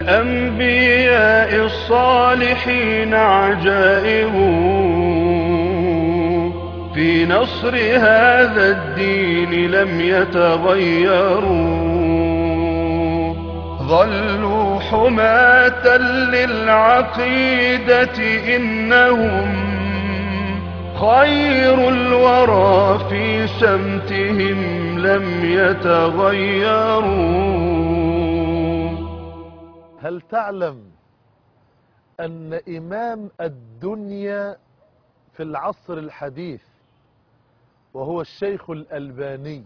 الأنبياء الصالحين عجائب في نصر هذا الدين لم يتغيروا ظلوا حماة للعقيدة إنهم خير الورى في سمتهم لم يتغيروا هل تعلم أن إمام الدنيا في العصر الحديث وهو الشيخ الألباني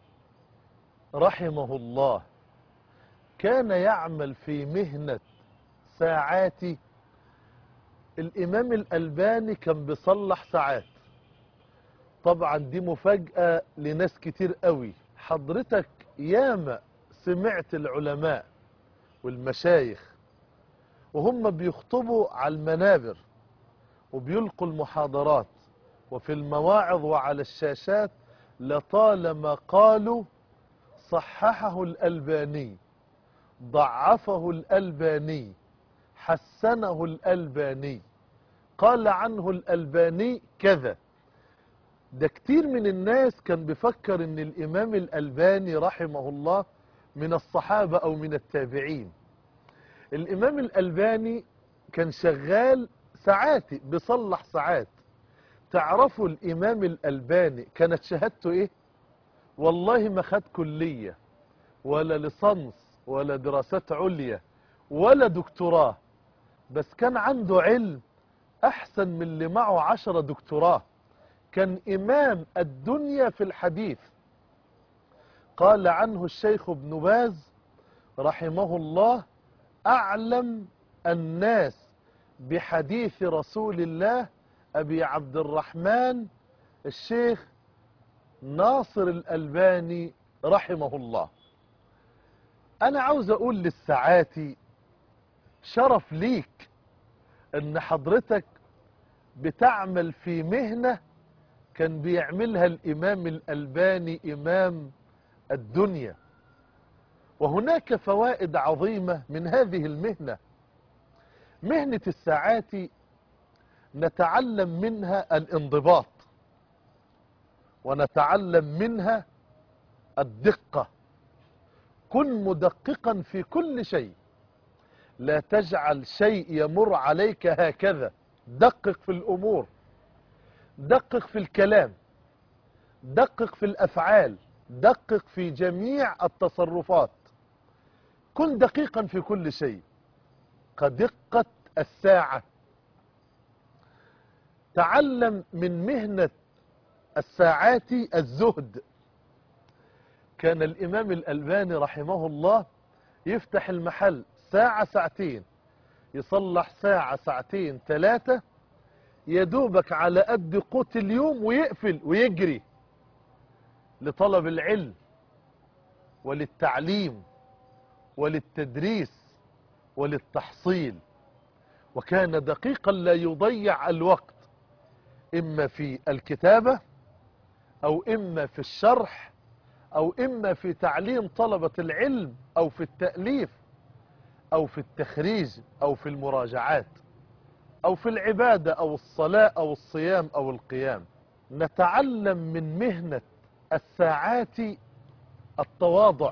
رحمه الله كان يعمل في مهنة ساعات الإمام الألباني كان بيصلح ساعات طبعا دي مفاجأة لناس كتير قوي حضرتك ياما سمعت العلماء والمشايخ وهم بيخطبوا على المنابر وبيلقوا المحاضرات وفي المواعظ وعلى الشاشات لطالما قالوا صححه الألباني ضعفه الألباني حسنه الألباني قال عنه الألباني كذا ده كتير من الناس كان بيفكر ان الامام الألباني رحمه الله من الصحابة او من التابعين الامام الألباني كان شغال ساعاتي بيصلح ساعات تعرفوا الامام الألباني كانت شهادته ايه والله ما خد كلية ولا لصنص ولا دراسات عليا ولا دكتوراه بس كان عنده علم احسن من اللي معه عشرة دكتوراه كان امام الدنيا في الحديث قال عنه الشيخ ابن باز رحمه الله اعلم الناس بحديث رسول الله ابي عبد الرحمن الشيخ ناصر الالباني رحمه الله انا عاوز اقول للساعاتي شرف ليك ان حضرتك بتعمل في مهنة كان بيعملها الامام الالباني امام الدنيا وهناك فوائد عظيمة من هذه المهنة مهنة الساعات نتعلم منها الانضباط ونتعلم منها الدقة كن مدققا في كل شيء لا تجعل شيء يمر عليك هكذا دقق في الأمور دقق في الكلام دقق في الأفعال دقق في جميع التصرفات كن دقيقا في كل شيء كدقة الساعة تعلم من مهنة الساعات الزهد كان الإمام الألباني رحمه الله يفتح المحل ساعة ساعتين يصلح ساعة ساعتين ثلاثة يدوبك على قد قوت اليوم ويقفل ويجري لطلب العلم وللتعليم وللتدريس وللتحصيل وكان دقيقا لا يضيع الوقت إما في الكتابة أو إما في الشرح أو إما في تعليم طلبة العلم أو في التأليف أو في التخريج أو في المراجعات أو في العبادة أو الصلاة أو الصيام أو القيام نتعلم من مهنة الساعات التواضع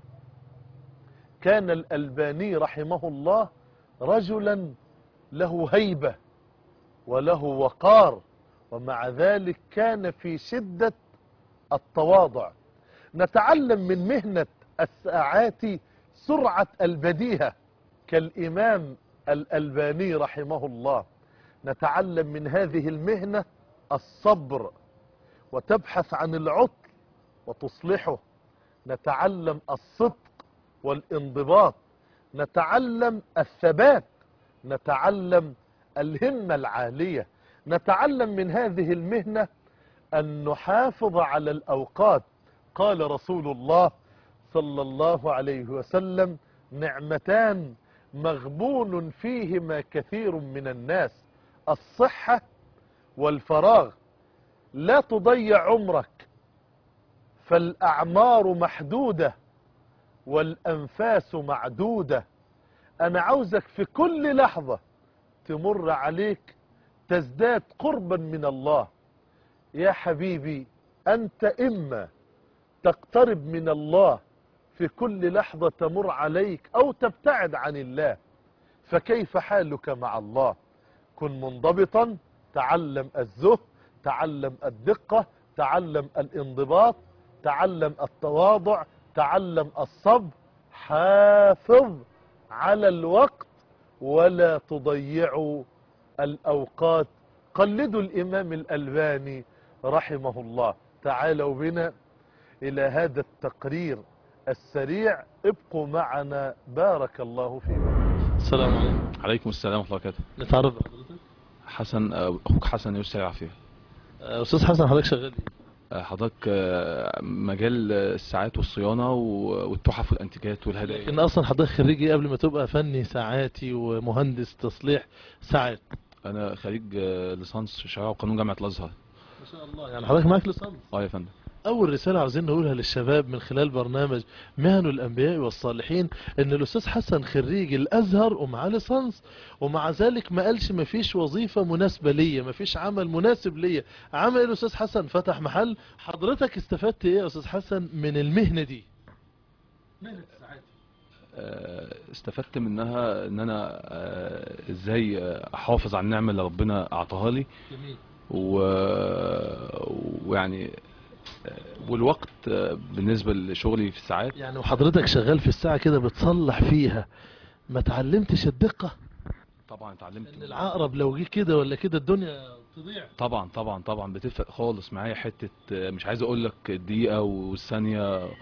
كان الألباني رحمه الله رجلا له هيبة وله وقار ومع ذلك كان في شدة التواضع نتعلم من مهنة الساعات سرعة البديهة كالإمام الألباني رحمه الله نتعلم من هذه المهنة الصبر وتبحث عن العطل وتصلحه نتعلم الصدق والانضباط نتعلم الثبات نتعلم الهمة العالية نتعلم من هذه المهنة أن نحافظ على الأوقات قال رسول الله صلى الله عليه وسلم نعمتان مغبون فيهما كثير من الناس الصحة والفراغ لا تضيع عمرك فالأعمار محدودة والأنفاس معدودة انا عاوزك في كل لحظة تمر عليك تزداد قربا من الله يا حبيبي انت اما تقترب من الله في كل لحظة تمر عليك او تبتعد عن الله فكيف حالك مع الله كن منضبطا تعلم الزهد تعلم الدقة تعلم الانضباط تعلم التواضع تعلم الصبر حافظ على الوقت ولا تضيعوا الأوقات قلدوا الإمام الألباني رحمه الله تعالوا بنا إلى هذا التقرير السريع ابقوا معنا بارك الله فيكم السلام عليكم عليكم السلام ورحمة الله وبركاته نتعرف بحضرتك حسن آه، أخوك حسن يوسف العافية آه، أستاذ حسن حضرتك شغال إيه؟ آه، حضرتك آه، مجال آه، الساعات والصيانة و- والتحف والأنتيكات والهدايا لكن أصلا حضرتك خريج إيه قبل ما تبقى فني ساعاتي ومهندس تصليح ساعات أنا خريج آه، ليسانس شرع وقانون جامعة الأزهر ما شاء الله يعني حضرتك معاك ليسانس اه يا فندم أول رسالة عاوزين نقولها للشباب من خلال برنامج مهن الأنبياء والصالحين إن الأستاذ حسن خريج الأزهر ومعاه ليسانس ومع ذلك ما قالش ما فيش وظيفة مناسبة ليا ما فيش عمل مناسب ليا عمل إيه الأستاذ حسن فتح محل حضرتك استفدت إيه يا أستاذ حسن من المهنة دي مهنة الساعات آه، استفدت منها ان انا آه، ازاي آه، احافظ على النعمة اللي ربنا اعطاها لي جميل و... ويعني آه، والوقت آه، بالنسبة لشغلي في الساعات يعني وحضرتك شغال في الساعة كده بتصلح فيها ما تعلمتش الدقة طبعا اتعلمت ان العقرب لو جه كده ولا كده الدنيا تضيع طبعا طبعا طبعا بتفرق خالص معايا حتة آه، مش عايز اقول لك الدقيقة والثانية اه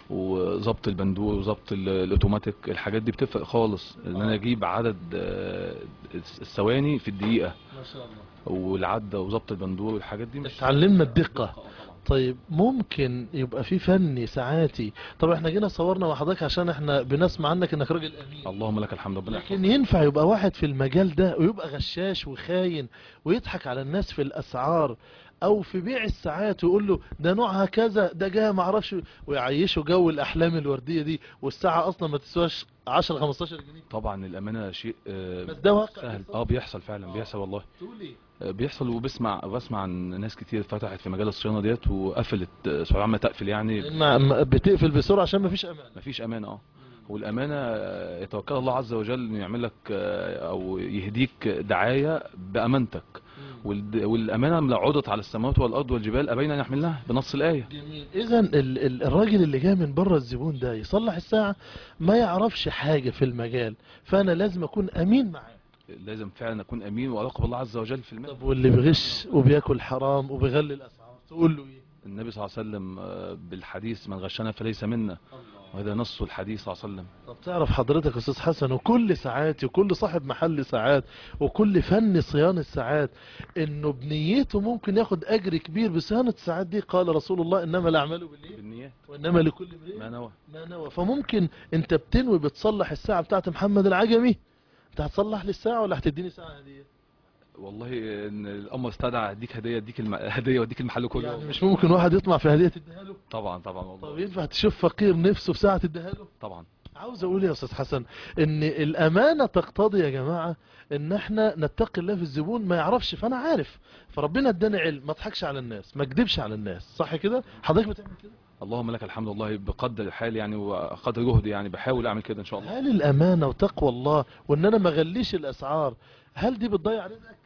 وظبط البندور وظبط ال- الاوتوماتيك الحاجات دي بتفرق خالص ان آه. انا اجيب عدد آه، الثواني في الدقيقة ما شاء الله والعدة وظبط البندور والحاجات دي مش اتعلمنا الدقة آه، طبعاً. طيب ممكن يبقى في فني ساعاتي طب احنا جينا صورنا مع حضرتك عشان احنا بنسمع عنك انك راجل امين اللهم لك الحمد ربنا لكن يحفظك. ينفع يبقى واحد في المجال ده ويبقى غشاش وخاين ويضحك على الناس في الاسعار او في بيع الساعات ويقول له ده نوعها كذا ده جاي ما اعرفش ويعيشه جو الاحلام الورديه دي والساعه اصلا ما تسواش 10 15 جنيه طبعا الامانة شيء آه، بس ده واقع سهل بيحصل. اه بيحصل فعلا بيحصل والله تقول ايه آه، بيحصل وبسمع بسمع عن ناس كتير فتحت في مجال الصيانة ديت وقفلت آه، سرعة ما تقفل يعني ما ما- بتقفل بسرعه عشان ما فيش امان مفيش امان اه والامانه آه، يتوكل الله عز وجل انه يعمل لك آه، او يهديك دعايه بامانتك والد- والامانه لو عرضت على السماوات والارض والجبال ابين ان يحملنها بنص الايه جميل اذا ال- ال- الراجل اللي جاي من بره الزبون ده يصلح الساعه ما يعرفش حاجه في المجال فانا لازم اكون امين معاه لازم فعلا اكون امين واراقب الله عز وجل في المال طب واللي بيغش وبياكل حرام وبيغلي الاسعار تقول له ايه النبي صلى الله عليه وسلم آه، بالحديث من غشنا فليس منا وهذا نص الحديث صلى الله عليه وسلم طب تعرف حضرتك يا استاذ حسن وكل ساعات وكل صاحب محل ساعات وكل فن صيانه الساعات انه بنيته ممكن ياخد اجر كبير بصيانه الساعات دي قال رسول الله انما الاعمال بالليل بالنيات وانما لكل امرئ ما نوى ما نوى فممكن انت بتنوي بتصلح الساعة بتاعت محمد العجمي انت هتصلح لي الساعة ولا هتديني ساعة هدية والله ان الامر استدعى اديك هديه اديك الم... هديه واديك المحل كله يعني مش ممكن واحد يطمع في هدية تديها له طبعا طبعا طب والله ينفع تشوف فقير نفسه في ساعة تديها له طبعا عاوز اقول يا استاذ حسن ان الامانة تقتضي يا جماعة ان احنا نتقي الله في الزبون ما يعرفش فانا عارف فربنا اداني علم ما اضحكش على الناس ما اكذبش على الناس صح كده حضرتك بتعمل كده اللهم لك الحمد والله بقدر الحال يعني وقدر جهدي يعني بحاول اعمل كده ان شاء الله هل الامانة وتقوى الله وان انا ما اغليش الاسعار هل دي بتضيع رزقك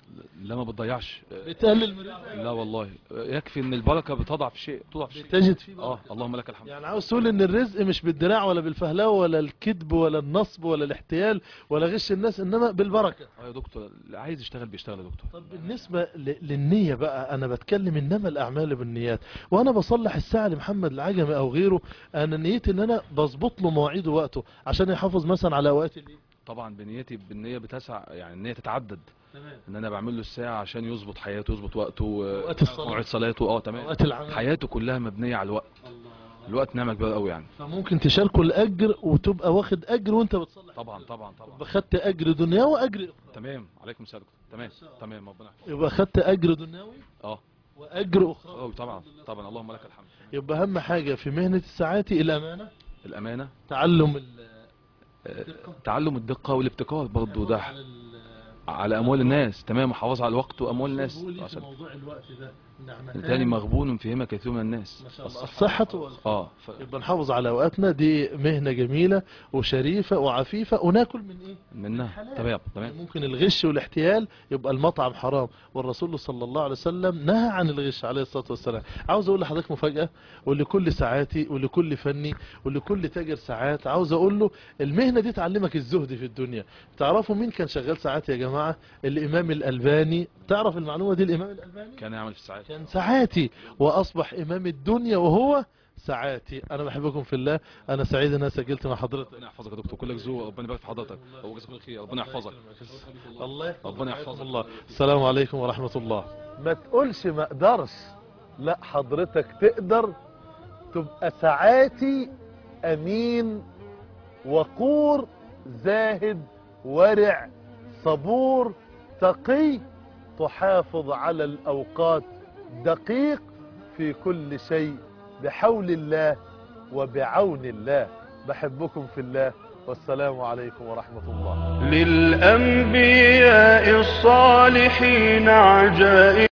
لا ما بتضيعش بتقلل من رزقك لا والله يكفي ان البركه بتضعف شيء تضعف شيء بتجد فيه اه بركة. اللهم لك الحمد يعني عاوز تقول ان الرزق مش بالدراع ولا بالفهلوه ولا الكذب ولا النصب ولا الاحتيال ولا غش الناس انما بالبركه اه يا دكتور اللي عايز يشتغل بيشتغل يا دكتور طب بالنسبه ل- للنيه بقى انا بتكلم انما الاعمال بالنيات وانا بصلح الساعه لمحمد العجمي او غيره انا نيتي ان انا بظبط له مواعيده ووقته عشان يحافظ مثلا على اوقات الليل طبعا بنيتي بالنيه بتسع يعني النيه تتعدد تمام ان انا بعمل له الساعه عشان يظبط حياته يظبط وقته وقت الصلاة. مواعيد صلاته اه تمام اوقات العمل حياته كلها مبنيه على الوقت الوقت نعمه كبيره قوي يعني فممكن تشاركوا الاجر وتبقى واخد اجر وانت بتصلح طبعا طبعا طبعا يبقى خدت اجر دنيوي واجر إخروي. تمام عليكم السلام دكتور تمام تمام ربنا يحفظك يبقى خدت اجر دنيوي اه واجر اخرى اه طبعا طبعا اللهم لك الحمد يبقى اهم حاجه في مهنه الساعات الامانه الامانه تعلم ال- آه، تعلم الدقة والابتكار برضه ده على اموال الناس تمام محافظ على الوقت واموال الناس عشان موضوع الوقت ده تاني مغبون فيهما كثير من الناس ما شاء الله الصحة الصحة والخير. اه ف... يبقى نحافظ على اوقاتنا دي مهنة جميلة وشريفة وعفيفة وناكل من ايه منها حلال. تمام تمام ممكن الغش والاحتيال يبقى المطعم حرام والرسول صلى الله عليه وسلم نهى عن الغش عليه الصلاة والسلام عاوز اقول لحضرتك مفاجأة ولكل ساعاتي ولكل فني ولكل تاجر ساعات عاوز اقول له المهنة دي تعلمك الزهد في الدنيا تعرفوا مين كان شغال ساعات يا جماعة الامام الالباني تعرف المعلومة دي الامام الالباني كان يعمل في الساعات كان ساعاتي واصبح امام الدنيا وهو ساعاتي انا بحبكم في الله انا سعيد ان انا سجلت مع حضرتك ربنا يحفظك يا دكتور كلك ذوق ربنا يبارك في حضرتك وجزاك الله خير ربنا يحفظك الله يحفظك ربنا يحفظك. الله السلام عليكم ورحمة الله ما تقولش ما اقدرش لا حضرتك تقدر تبقى ساعاتي امين وقور زاهد ورع صبور تقي تحافظ على الاوقات دقيق في كل شيء بحول الله وبعون الله بحبكم في الله والسلام عليكم ورحمة الله للأنبياء الصالحين عجائب